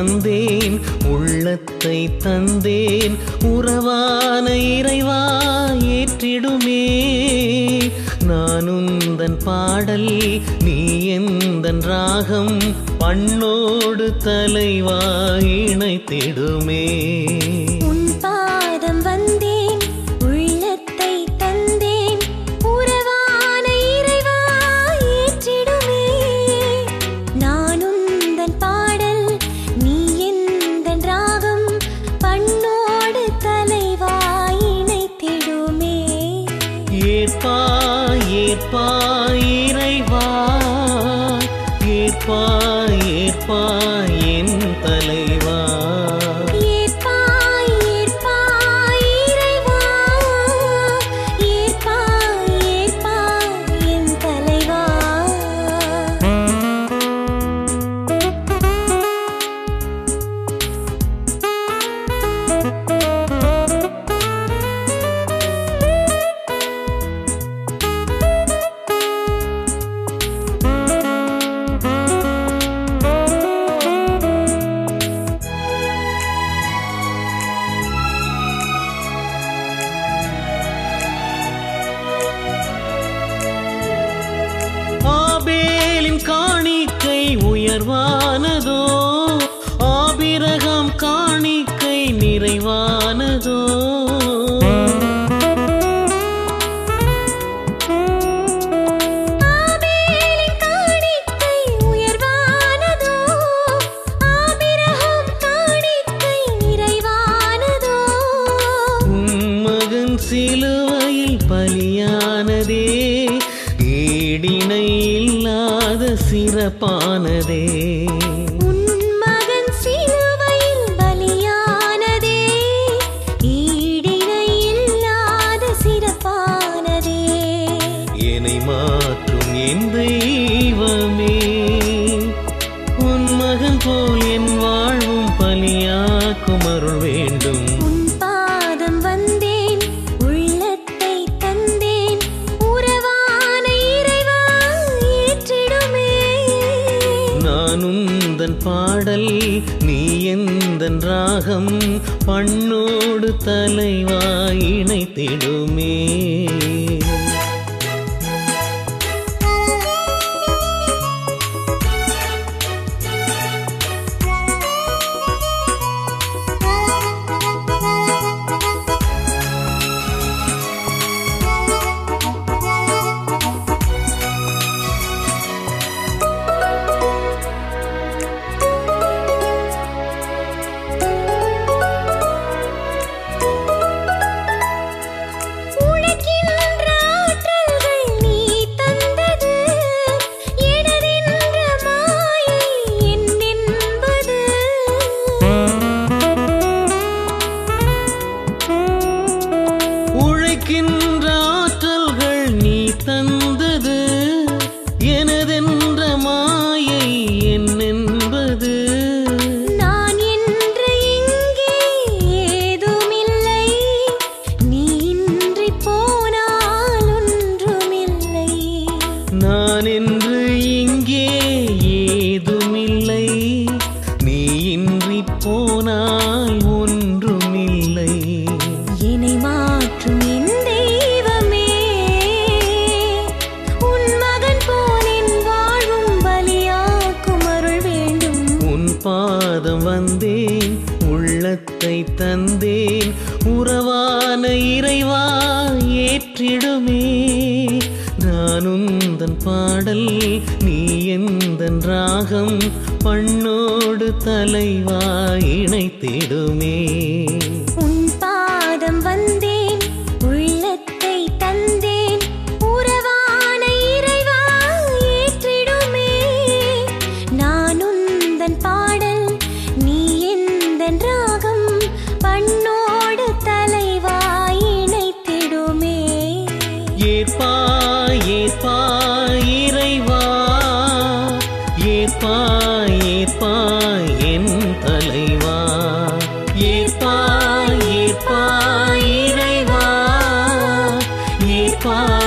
வந்தேன் உள்ளத்தை தந்தேன் உறவான இறைவா ஏற்றிடுமே நான் உந்தன் பாடல் நீ எந்தன் ராகம் பண்ணோடு தலைவா இணைத்திடுமே உன் பாதம் வந்தேன் உள்ளத்தை தந்தேன் உறவான இறைவா ஏற்றிடுமே நான் உந்தன் பாடல் நீ எந்தன் ராகம் பண்ணோடு தலைவா இணைத்திடுமே ஏற்பாய் ஏற்பாய் இறைவா ஏற்பாய் ஏற்பாய் என் தலைவா ஏற்பாய் ஏற்பாய் இறைவா ஏற்பாய் ஏற்பாய் என் தலைவா ஆபேலின் காணிக்கை உயர்வானதோ ஆபிரகாம் காணிக்கை நிறைவானதோ ஆபேலின் காணிக்கை உயர்வானதோ ஆபிரகாம் காணிக்கை நிறைவானதோ உம் மகன் சிலுவையில் பலியானதே ஈடிணை இல்லாத சிறப்பானதே உன் மகன் சிலுவையில் பலியானதே ஈடிணை இல்லாத சிறப்பானதே என்னை மாற்றும் என் தெய்வமே உன் மகன் போல் என் வாழ்வும் பலியாக்கும் அருள் வேண்டும் உன் பாதம் வந்தேன் உள்ளத்தை தந்தேன் உறவான இறைவா ஏற்றிடுமே நான் உந்தன் பாடல் நீ எந்தன் ராகம் பண்ணோடு தலைவா இணைத்திடுமே உழைக்கின்ற ஆற்றல்கள் நீ தந்தது எனதென்ற மாயை என்னென்பது உழைக்கின்ற ஆற்றல்கள் நீ தந்தது எனதென்ற மாயை என்னென்பது நான் என்று இங்கே ஏதுமில்லை நீ இன்றி போனால் ஒன்றுமில்லை நான் என்று இங்கே ஏதுமில்லை நீ இன்றி போனால் ஒன்றுமில்லை என்னை மாற்றும் என் தெய்வமே உன் மகன் போல் என் வாழும் பலியாக்கும் அருள் வேண்டும் உன் பாதம் வந்தேன் உள்ளத்தை தந்தேன் உறவான இறைவா ஏற்றிடுமே நான் உந்தன் பாடல் நீ எந்தன் ராகம் பண்ணோடு தலைவா இணைத்திடுமே உன் பாதம் வந்தேன் உள்ளத்தை தந்தேன் உறவான இறைவா ஏற்றிடுமே நான் உந்தன் பாடல் நீ எந்தன் ராகம் பண்ணோடு தலைவா இணைத்திடுமே ஏற்பாய் ஏற்பாய் இறைவா ஏற்பாய் ஏற்பாய் என் தலைவா ஏற்பாய் ஏற்பாய் இறைவா ஏற்பாய்